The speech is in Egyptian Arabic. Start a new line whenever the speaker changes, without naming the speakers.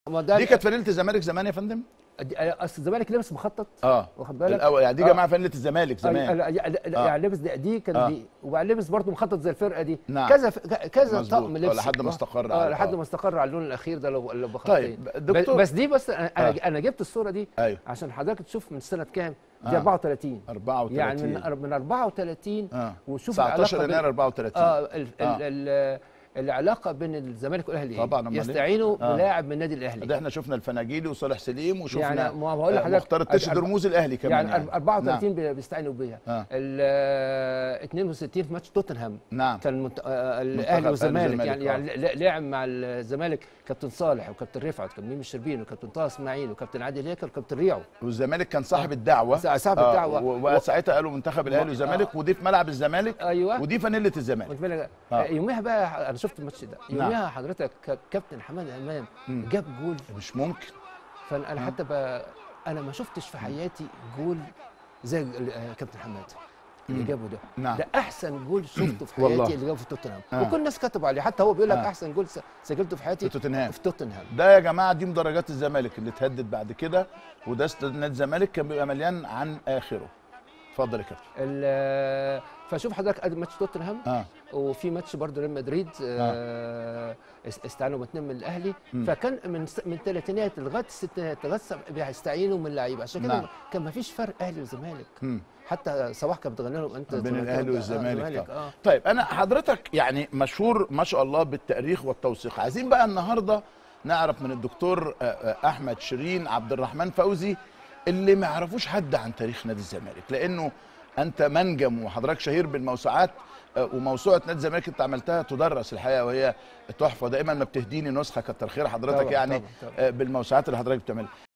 ما ده
دي كانت فانيله الزمالك زمان يا فندم
دي- اصل الزمالك لابس مخطط
اه
واخد بالك
الاول يعني دي
آه.
جماعه فانيله الزمالك زمان
آه. يعني لابس دي, دي كان
آه.
دي وبعدين لابس برضه مخطط زي الفرقه دي
نعم.
كذا ف- كذا
مظبوط.
طقم
آه،
لبس
لحد ما
آه.
استقر
اه
على-
لحد
آه.
ما استقر على اللون الاخير ده لو لو
طيب،
بخطين
دكتور-
بس دي بس انا
آه.
انا جبت الصوره دي
ايوه
عشان حضرتك تشوف من سنه كام دي
آه.
34
34
يعني من من 34
اه
وشوف
19
العلاقة بين-
يناير 34
اه ال ال
آه.
ال العلاقه بين الزمالك والاهلي إيه؟
طبعاً، أمال إيه؟
يستعينوا
آه.
بلاعب من النادي الاهلي
ده احنا شفنا الفناجيلي وصالح سليم وشفنا
يعني ما بقول
آه،
لحضرتك
مختار التشي
أربعة-
رموز الاهلي كمان
يعني,
يعني
34 بي- بيستعينوا بيها
آه.
ال آه، 62 في ماتش توتنهام
نعم
كان مت... آه،
منتخب
الاهلي
أهلي
والزمالك
والزمالك،
يعني, يعني ل- لعب مع الزمالك كابتن صالح وكابتن رفعت وكابتن ميمي الشربين وكابتن طه اسماعيل وكابتن عادل هيكل وكابتن ريعو
والزمالك كان صاحب الدعوه
صاحب
آه،
الدعوة.
و- وساعتها قالوا منتخب الاهلي
و-
والزمالك ودي في ملعب الزمالك
ايوه
ودي فانيله الزمالك
واخد بالك؟
آه.
يوميها بقى انا شفت الماتش ده
نعم.
يوميها حضرتك ك- كابتن حماد امام
مم.
جاب جول
مش ممكن
فانا أنا
آه.
حتى بقى انا ما شفتش في حياتي جول زي ال- آه، كابتن حماد اللي
مم.
جابه ده
نعم
ده احسن جول شفته في
والله.
حياتي اللي جابه في توتنهام
آه.
وكل الناس كتبوا عليه حتى هو بيقول لك
آه.
احسن جول س- سجلته في حياتي
في توتنهام
في توتنهام
ده يا جماعه دي مدرجات الزمالك اللي اتهدد بعد كده وده استاد نادي الزمالك كان بيبقى مليان عن اخره اتفضل يا كابتن
ال- فشوف حضرتك ادي ماتش توتنهام
اه
وفي ماتش برضه ريال مدريد آه است- استعانوا باثنين من الاهلي
مم.
فكان من س- من الثلاثينات لغايه الستينات لغايه السبع- بيستعينوا من اللعيبه عشان كده
نعم.
كان ما فيش فرق اهلي وزمالك
مم.
حتى صباح كانت بتغني لهم انت
بين
زملكاوي
الأهلي
آه،
والزمالك
زمالك،
طبعا.
اه
طيب انا حضرتك يعني مشهور ما شاء الله بالتاريخ والتوثيق عايزين بقى النهارده نعرف من الدكتور آه، آه، احمد شيرين عبد الرحمن فوزي اللي ما يعرفوش حد عن تاريخ نادي الزمالك لانه انت منجم وحضرتك شهير بالموسوعات آه، وموسوعه نادي الزمالك انت عملتها تدرس الحقيقه وهي تحفه دايما ما بتهديني نسخه كتر خير حضرتك
طبعاً،
يعني
طبعاً، طبعاً.
آه، بالموسوعات اللي حضرتك بتعملها